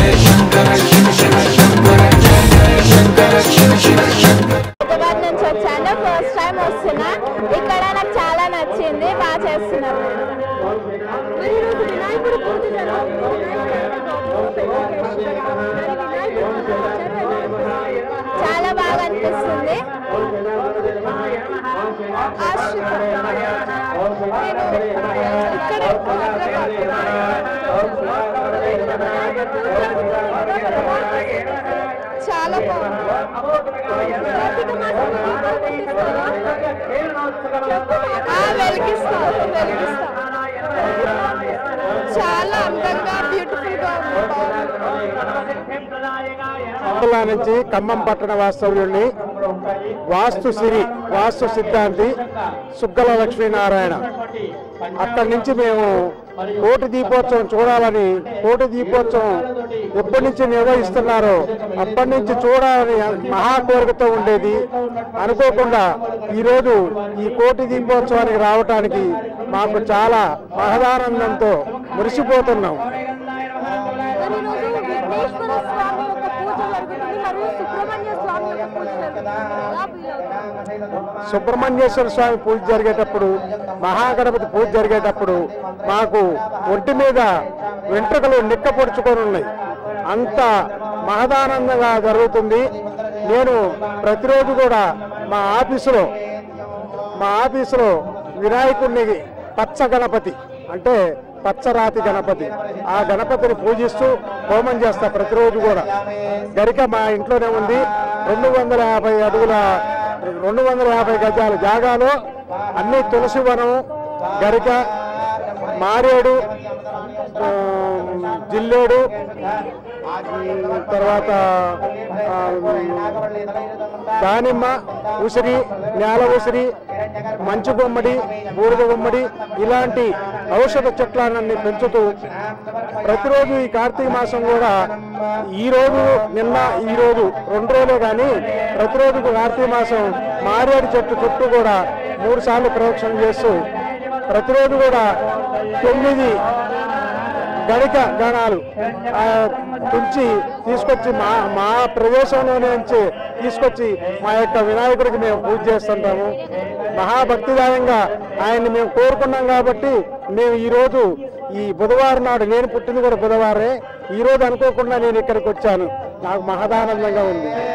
హైదరాబాద్ నుంచి వచ్చాను first time వస్తున్నా ఇక్కడ నాకు చాలా నచ్చింది బాగా చేస్తున్నారు చాలా బాగా అనిపిస్తుంది ఆశ్రిత. నేను ఇక్కడే చాలా బాగుంది ఆ, వెలిగిస్తా వెలిగిస్తా చాలా అందంగా బ్యూటిఫుల్ గా ఉంది బాగుంది. జిల్లా నుంచి ఖమ్మం పట్టణ వాస్తవ్యుల్ని వాస్తు సిరి వాస్తు సిద్ధాంతి సుగ్గల లక్ష్మీనారాయణ అక్కడి నుంచి మేము కోటి దీపోత్సవం చూడాలని కోటి దీపోత్సవం ఎప్పటి నుంచి నిర్వహిస్తున్నారో అప్పటి నుంచి చూడాలని మహా కోరికతో ఉండేది అనుకోకుండా ఈరోజు ఈ కోటి దీపోత్సవానికి రావటానికి మాకు చాలా మహదానందంతో మురిసిపోతున్నాం మరి ఈరోజు విఘ్నేశ్వర స్వామి యొక్క పూజ జరుగుతుంది మరియు సుబ్రహ్మణ్య స్వామి యొక్క పూజ జరుగుతుంది ఎలా ఫీల్ అవుతుంది సుబ్రహ్మణ్యేశ్వర స్వామి పూజ జరిగేటప్పుడు మహాగణపతి పూజ జరిగేటప్పుడు మాకు ఒంటి మీద వెంట్రుకలు నిక్కపొడుచుకొని ఉన్నాయి అంత మహదానందంగా జరుగుతుంది నేను ప్రతిరోజు కూడా మా ఆఫీసులో మా ఆఫీసులో వినాయకుడిని పచ్చ గణపతి అంటే పచ్చరాతి గణపతి ఆ గణపతిని పూజిస్తూ హోమం చేస్తా ప్రతిరోజు కూడా గరిక మా ఇంట్లోనే ఉంది రెండు వందల యాభై అడుగుల రెండు వందల యాభై గజాల జాగాలో అన్ని తులసి వనం గరిక మారేడు ఆ, జిల్లేడు ఉమ్, తర్వాత ఆ, దానిమ్మ ఉసిరి నేల ఉసిరి మంచు గుమ్మడి బూడిద గుమ్మడి ఇలాంటి ఔషధ చెట్లన్నీ పెంచుతూ ప్రతిరోజు ఈ కార్తీక మాసం కూడా ఈ రోజు నిన్న ఈ రోజు రెండు రోజులే కానీ ప్రతిరోజు కార్తీక మాసం మారేడు చెట్టు చుట్టూ కూడా మూడు సార్లు ప్రదక్షిణ చేస్తూ ప్రతిరోజు కూడా తొమ్మిది గణిక గణాలు ఆ, తుంచి తీసుకొచ్చి మా మా ప్రదేశంలోనే నుంచి తీసుకొచ్చి మా యొక్క వినాయకుడికి మేము పూజ చేస్తుంటాము మహాభక్తిదాయంగా ఆయన్ని మేము కోరుకున్నాం కాబట్టి మేము ఈరోజు ఈ బుధవారం నాడు నేను పుట్టింది కూడా బుధవారే ఈ రోజు అనుకోకుండా నేను ఇక్కడికి వచ్చాను నాకు మహదానందంగా ఉంది